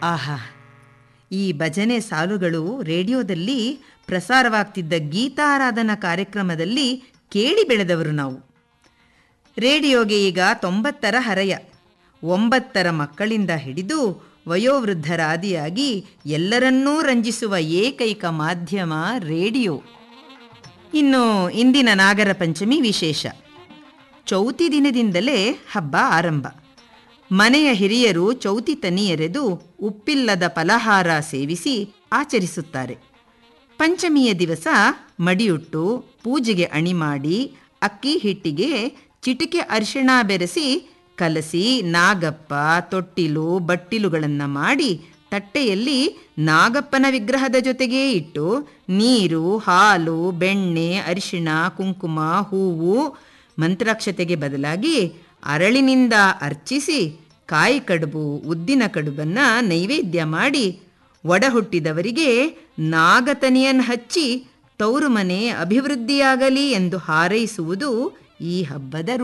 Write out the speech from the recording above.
ಆಹಾ ಈ ಭಜನೆ ಸಾಲುಗಳು ರೇಡಿಯೋದಲ್ಲಿ ಪ್ರಸಾರವಾಗ್ತಿದ್ದ ಗೀತಾರಾಧನಾ ಕಾರ್ಯಕ್ರಮದಲ್ಲಿ ಕೇಳಿ ಬೆಳೆದವರು ನಾವು ರೇಡಿಯೋಗೆ ಈಗ ತೊಂಬತ್ತರ ಹರೆಯ ಒಂಬತ್ತರ ಮಕ್ಕಳಿಂದ ಹಿಡಿದು ವಯೋವೃದ್ಧರಾದಿಯಾಗಿ ಎಲ್ಲರನ್ನೂ ರಂಜಿಸುವ ಏಕೈಕ ಮಾಧ್ಯಮ ರೇಡಿಯೋ ಇನ್ನು ಇಂದಿನ ನಾಗರ ಪಂಚಮಿ ವಿಶೇಷ ಚೌತಿ ದಿನದಿಂದಲೇ ಹಬ್ಬ ಆರಂಭ ಮನೆಯ ಹಿರಿಯರು ಚೌತಿ ತನಿಯರೆದು ಉಪ್ಪಿಲ್ಲದ ಫಲಹಾರ ಸೇವಿಸಿ ಆಚರಿಸುತ್ತಾರೆ ಪಂಚಮಿಯ ದಿವಸ ಮಡಿಯುಟ್ಟು ಪೂಜೆಗೆ ಅಣಿ ಮಾಡಿ ಅಕ್ಕಿ ಹಿಟ್ಟಿಗೆ ಚಿಟಿಕೆ ಅರಿಶಿಣ ಬೆರೆಸಿ ಕಲಸಿ ನಾಗಪ್ಪ ತೊಟ್ಟಿಲು ಬಟ್ಟಿಲುಗಳನ್ನು ಮಾಡಿ ತಟ್ಟೆಯಲ್ಲಿ ನಾಗಪ್ಪನ ವಿಗ್ರಹದ ಜೊತೆಗೇ ಇಟ್ಟು ನೀರು ಹಾಲು ಬೆಣ್ಣೆ ಅರಿಶಿಣ ಕುಂಕುಮ ಹೂವು ಮಂತ್ರಾಕ್ಷತೆಗೆ ಬದಲಾಗಿ ಅರಳಿನಿಂದ ಅರ್ಚಿಸಿ ಕಾಯಿ ಕಡುಬು ಉದ್ದಿನ ಕಡುಬನ್ನು ನೈವೇದ್ಯ ಮಾಡಿ ಒಡ ಹುಟ್ಟಿದವರಿಗೆ ನಾಗತನಿಯನ್ ಹಚ್ಚಿ ತವರು ಮನೆ ಅಭಿವೃದ್ಧಿಯಾಗಲಿ ಎಂದು ಹಾರೈಸುವುದು ಈ ಹಬ್ಬದ